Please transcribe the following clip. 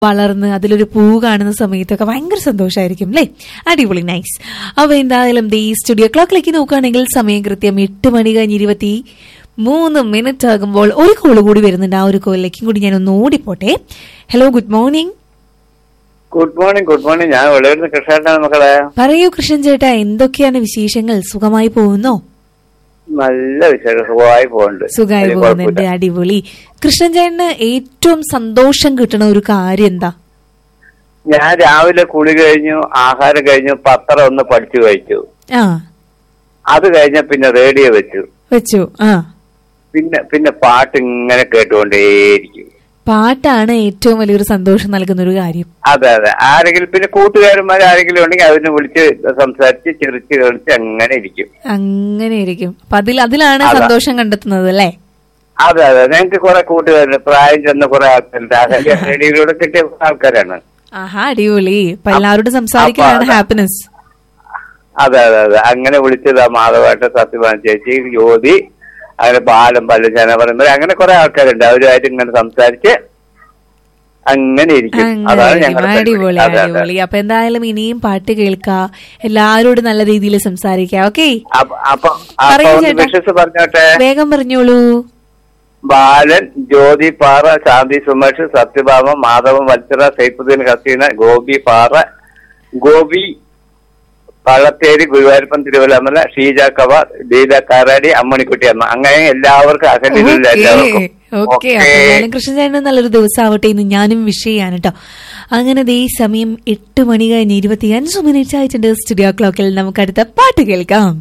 വളർന്ന് അതിലൊരു പൂ കാണുന്ന സമയത്തൊക്കെ ഭയങ്കര സന്തോഷമായിരിക്കും അല്ലേ അടിപൊളി നൈസ് അപ്പൊ എന്തായാലും ദേ ഈ സ്റ്റുഡിയോ ക്ലോക്കിലേക്ക് നോക്കുകയാണെങ്കിൽ സമയം കൃത്യം എട്ട് മണി കഴിഞ്ഞ് ഇരുപത്തി മൂന്ന് മിനിറ്റ് ആകുമ്പോൾ ഒരു കോള് കൂടി വരുന്നുണ്ട് ആ ഒരു കോളിലേക്കും കൂടി ഞാൻ ഒന്ന് ഓടിപ്പോട്ടെ hello good morning good morning good morning ഞാൻ വെളിയൂരിന്ന് കൃഷ്ണേട്ടാണ് മക്കളെ പറയൂ കൃഷ്ണൻ ചേട്ടാ എന്തൊക്കെയാണ് വിശേഷങ്ങൾ സുഖമായി പോകുന്നോ നല്ല വിശേഷം സുഖമായി പോകുന്നുണ്ട് സുഖമായി വലിയ പോകുന്നുണ്ട് കുഴപ്പമില്ല. അടിപൊളി കൃഷ്ണൻ ചേട്ടന് ഏറ്റവും സന്തോഷം കിട്ടുന്ന ഒരു കാര്യം എന്താ ഞാൻ രാവിലെ കുളി കഴിഞ്ഞു ആഹാരം കഴിഞ്ഞു പത്രം ഒന്ന് പഠിച്ചു കഴിച്ചു ആ അത് കഴിഞ്ഞ പിന്നെ റേഡിയോ വെച്ചു വെച്ചു ആ പിന്നെ പിന്നെ പാട്ട് ഇങ്ങനെ കേട്ടുകൊണ്ടേയിരിക്കും പാട്ടാണ് ഏറ്റവും വലിയൊരു സന്തോഷം നൽകുന്ന ഒരു കാര്യം അതെ അതെ ആരെങ്കിലും പിന്നെ കൂട്ടുകാരന്മാർ ആരെങ്കിലും ഉണ്ടെങ്കിൽ അവരിനെ വിളിച്ച് സംസാരിച്ച് ചിരിച്ച് കളിച്ച് അങ്ങനെ ഇരിക്കും അങ്ങനെ ഇരിക്കും അപ്പൊ അതിൽ അതിലാണ് അതാ. സന്തോഷം കണ്ടെത്തുന്നത് അല്ലേ അതെ അതെ ഞങ്ങൾക്ക് കുറെ കൂട്ടുകാരുണ്ട് പ്രായം ചെന്ന കുറെ ആൾക്കാരുണ്ട് ആ റേഡിയോയിലൂടെ കിട്ടിയ ആൾക്കാരാണ് ആഹാ അടിപൊളി അപ്പൊ എല്ലാവരോടും സംസാരിക്കാനാണ് അപ്പൊ അതാ. ഹാപ്പിനെസ് അതെ അതെ അതെ അങ്ങനെ വിളിച്ചത് മാധവായിട്ട് സത്യഭാന ചേച്ചി ജ്യോതി അങ്ങനെ ബാലം പല്ലചന പറയുന്നത് അങ്ങനെ കുറെ ആൾക്കാരുണ്ട് അവരുമായിട്ട് ഇങ്ങനെ സംസാരിച്ച് അങ്ങനെ ഇരിക്കും അങ്ങനെ അതാണ് ഇരിക്കും. ഞങ്ങളുടെ അടിപൊളി പരിപാടി. അതെ, അതെ. അടിപൊളി അപ്പൊ എന്തായാലും ഇനിയും പാട്ട് കേൾക്കാം എല്ലാരോടും നല്ല രീതിയിൽ സംസാരിക്കാം ഓക്കെ അപ്പൊ അപ്പൊ പറയൂ അപ്പൊ ഒന്ന് ചേട്ടാ. വിശ്വസ് പറഞ്ഞോട്ടെ വേഗം പറഞ്ഞോളൂ ബാലൻ ജ്യോതി പാറ ശാന്തി സുമേഷ് സത്യഭാമ മാധവൻ വത്സര സൈഫുദ്ദീൻ ഹസീന ഗോപി പാറ ഗോപി പള്ളത്തേരി ഗുരുവായൂരപ്പൻ തിരുവല്ലമല ഷീജ കവാർ ദീല കാരാടി അമ്മണിക്കുട്ടി അമ്മ അങ്ങനെ എല്ലാവർക്കും അഖണ്ഡിലുള്ള എല്ലാവർക്കും ഓക്കെ ഓക്കേ. എന്തായാലും കൃഷ്ണചേട്ടന് നല്ലൊരു ദിവസം ആവട്ടെ എന്ന് ഞാനും വിഷ് ചെയ്യാണ് കേട്ടോ അങ്ങനെ ദേ ഈ സമയം എട്ട് മണി കഴിഞ്ഞ് ഇരുപത്തി അഞ്ച് മിനിറ്റ് ആയിട്ടുണ്ട് സ്റ്റുഡിയോ ക്ലോക്കിൽ നമുക്ക് അടുത്ത പാട്ട് കേൾക്കാം